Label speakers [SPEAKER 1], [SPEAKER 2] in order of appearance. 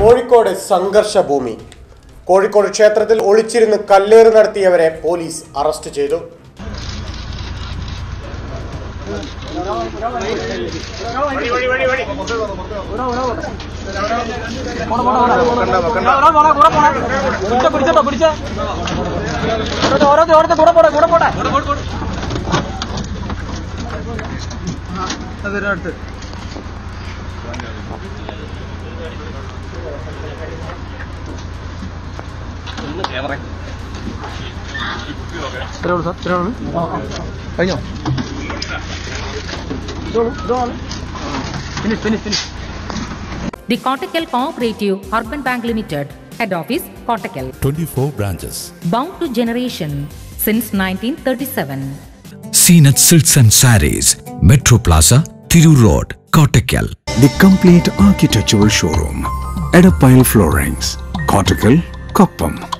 [SPEAKER 1] കോഴിക്കോട് സംഘർഷഭൂമി കോഴിക്കോട് ക്ഷേത്രത്തിൽ ഒളിച്ചിരുന്ന് കല്ലേറ് നടത്തിയവരെ police arrest ചെയ്തു
[SPEAKER 2] പിടിച്ചോ പിടിച്ചോ ഓരോരുത്തർ ഓരോരുത്തർ കൂടെ പോട്ടെ കൂടെ പോട്ടെ അതിനടുത്ത് ഇത്രയുള്ളൂ സാർ ഇത്രയുള്ളൂ കഴിഞ്ഞോ finish finish finish
[SPEAKER 3] The Kottakkal Cooperative Urban Bank Limited, Head Office, Kottakkal.
[SPEAKER 4] 24 branches.
[SPEAKER 3] Bound to generation since 1937.
[SPEAKER 5] Seenat Silks and Saris, Metro Plaza, Thiru Road, Kottakkal.
[SPEAKER 6] The complete architectural showroom. Edapile Floorings. Cortical, Koppam.